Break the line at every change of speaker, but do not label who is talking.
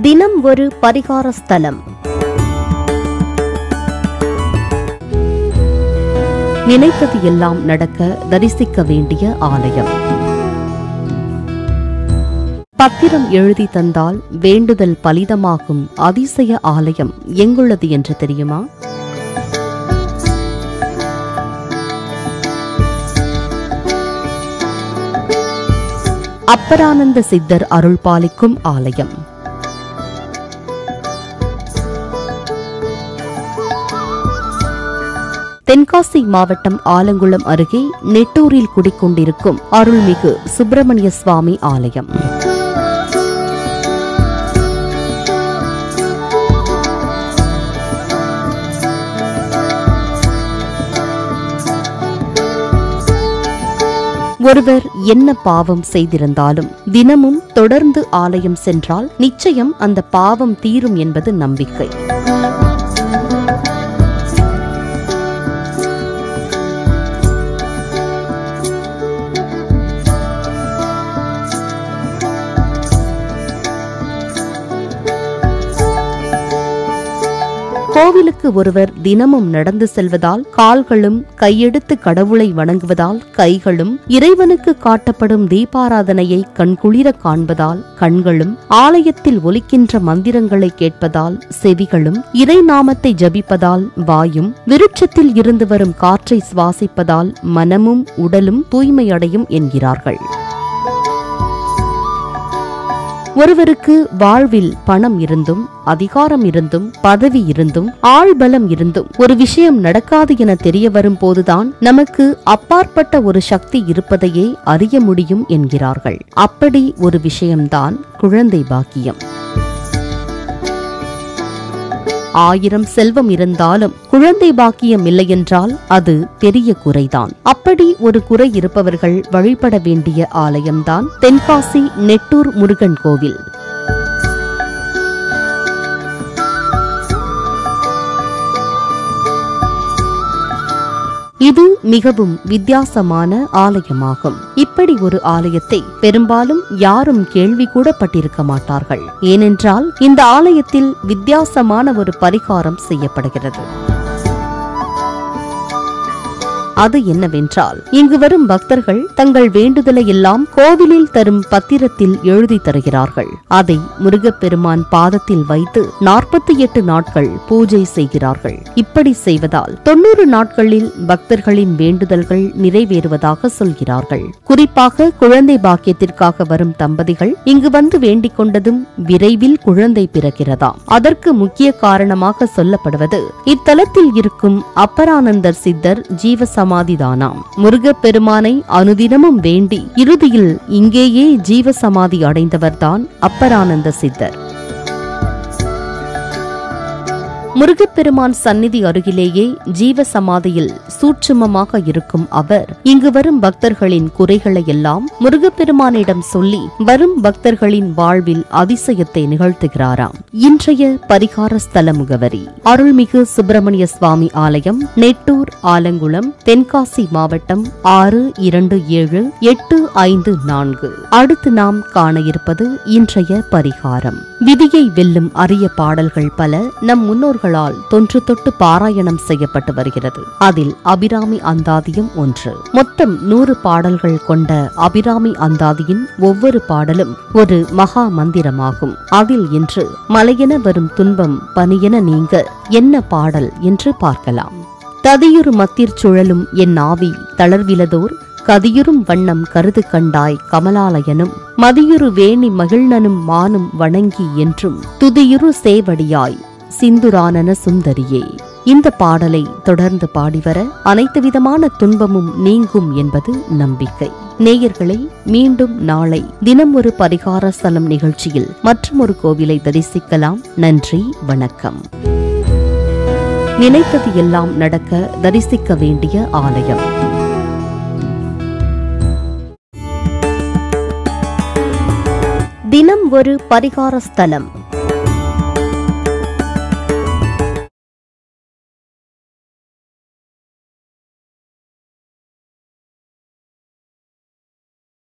தினம் ஒரு பரிகார ஸ்தலம் நினைத்தது எல்லாம் நடக்க தரிசிக்க வேண்டிய ஆலயம் பத்திரம் எழுதி தந்தால் வேண்டுதல் பலிதமாகும் அதிசய ஆலயம் எங்குள்ளது என்று தெரியுமா அப்பரானந்த சித்தர் அருள் பாலிக்கும் ஆலயம் தென்காசி மாவட்டம் ஆலங்குளம் அருகே நெட்டூரில் குடிக்கொண்டிருக்கும் அருள்மிகு சுப்பிரமணிய சுவாமி ஆலயம் ஒருவர் என்ன பாவம் செய்திருந்தாலும் தினமும் தொடர்ந்து ஆலயம் சென்றால் நிச்சயம் அந்த பாவம் தீரும் என்பது நம்பிக்கை கோவிலுக்கு ஒருவர் தினமும் நடந்து செல்வதால் கால்களும் கையெடுத்து கடவுளை வணங்குவதால் கைகளும் இறைவனுக்கு காட்டப்படும் தீபாராதனையை கண்குளிர காண்பதால் கண்களும் ஆலயத்தில் ஒலிக்கின்ற மந்திரங்களை கேட்பதால் செவிகளும் இறை நாமத்தை ஜபிப்பதால் வாயும் விருட்சத்தில் இருந்து வரும் காற்றை சுவாசிப்பதால் மனமும் உடலும் தூய்மையடையும் என்கிறார்கள் ஒருவருக்கு வாழ்வில் பணம் இருந்தும் அதிகாரம் இருந்தும் பதவி இருந்தும் ஆள்பலம் இருந்தும் ஒரு விஷயம் நடக்காது என தெரிய வரும் போதுதான் நமக்கு அப்பாற்பட்ட ஒரு சக்தி இருப்பதையே அறிய முடியும் என்கிறார்கள் அப்படி ஒரு விஷயம்தான் குழந்தை பாக்கியம் ஆயிரம் செல்வம் இருந்தாலும் குழந்தை பாக்கியம் இல்லையென்றால் அது பெரிய குறைதான் அப்படி ஒரு குறை இருப்பவர்கள் வழிபட வேண்டிய ஆலயம்தான் தென்காசி நெட்டூர் முருகன் கோவில் இது மிகவும் வித்தியாசமான ஆலயமாகும் இப்படி ஒரு ஆலயத்தை பெரும்பாலும் யாரும் கேள்வி கூட பட்டிருக்க மாட்டார்கள் ஏனென்றால் இந்த ஆலயத்தில் வித்தியாசமான ஒரு பரிகாரம் செய்யப்படுகிறது அது என்னவென்றால் இங்கு வரும் பக்தர்கள் தங்கள் வேண்டுதலை எல்லாம் கோவிலில் தரும் பத்திரத்தில் எழுதி தருகிறார்கள் அதை முருகப்பெருமான் பாதத்தில் வைத்து நாற்பத்தி எட்டு நாட்கள் பூஜை செய்கிறார்கள் இப்படி செய்வதால் தொண்ணூறு நாட்களில் பக்தர்களின் வேண்டுதல்கள் நிறைவேறுவதாக சொல்கிறார்கள் குறிப்பாக குழந்தை பாக்கியத்திற்காக வரும் தம்பதிகள் இங்கு வந்து வேண்டிக் கொண்டதும் விரைவில் குழந்தை பிறக்கிறதாம் அதற்கு முக்கிய காரணமாக சொல்லப்படுவது இத்தலத்தில் இருக்கும் அப்பரானந்தர் சித்தர் ஜீவசமாதிதானாம் முருகப்பெருமானை அனுதினமும் வேண்டி இறுதியில் இங்கேயே ஜீவசமாதி அடைந்தவர்தான் அப்பரானந்த சித்தர் முருகப்பெருமான் சந்நிதி அருகிலேயே ஜீவ சமாதியில் சூட்சுமமாக இருக்கும் அவர் இங்கு வரும் பக்தர்களின் குறைகளை எல்லாம் முருகப்பெருமானிடம் சொல்லி வரும் பக்தர்களின் வாழ்வில் அதிசயத்தை நிகழ்த்துகிறாராம் இன்றைய பரிகார ஸ்தல முகவரி அருள்மிகு சுப்பிரமணிய சுவாமி ஆலயம் நெட்டூர் ஆலங்குளம் தென்காசி மாவட்டம் ஆறு இரண்டு ஏழு எட்டு ஐந்து நான்கு அடுத்து நாம் காண இருப்பது இன்றைய பரிகாரம் விதியை வெல்லும் அரிய பாடல்கள் பல நம் முன்னோர்களால் தொன்று தொட்டு பாராயணம் செய்யப்பட்டு வருகிறது அதில் அபிராமி அந்தாதியும் ஒன்று மொத்தம் நூறு பாடல்கள் கொண்ட அபிராமி அந்தாதியின் ஒவ்வொரு பாடலும் ஒரு மகா மந்திரமாகும் அதில் இன்று மலையென வரும் துன்பம் பனியென நீங்க என்ன பாடல் என்று பார்க்கலாம் ததியுறு மத்திர் சுழலும் என் ஆவி தளர்விலதோர் கதியுறும் வண்ணம் கருது கண்டாய் கமலாலயனும் மதியுறு வேணி மகிழ்னனும் மானும் வணங்கி என்றும் துதியுறு சேவடியாய் சிந்துரானன சுந்தரியே இந்த பாடலை தொடர்ந்து பாடிவர அனைத்து விதமான துன்பமும் நீங்கும் என்பது நம்பிக்கை நேயர்களை மீண்டும் நாளை தினம் ஒரு பரிகார ஸ்தலம் நிகழ்ச்சியில் மற்றும் ஒரு கோவிலை தரிசிக்கலாம் நன்றி வணக்கம் நினைத்தது எல்லாம் நடக்க தரிசிக்க வேண்டிய ஆலயம் தினம் ஒரு பரிகார ஸ்தலம்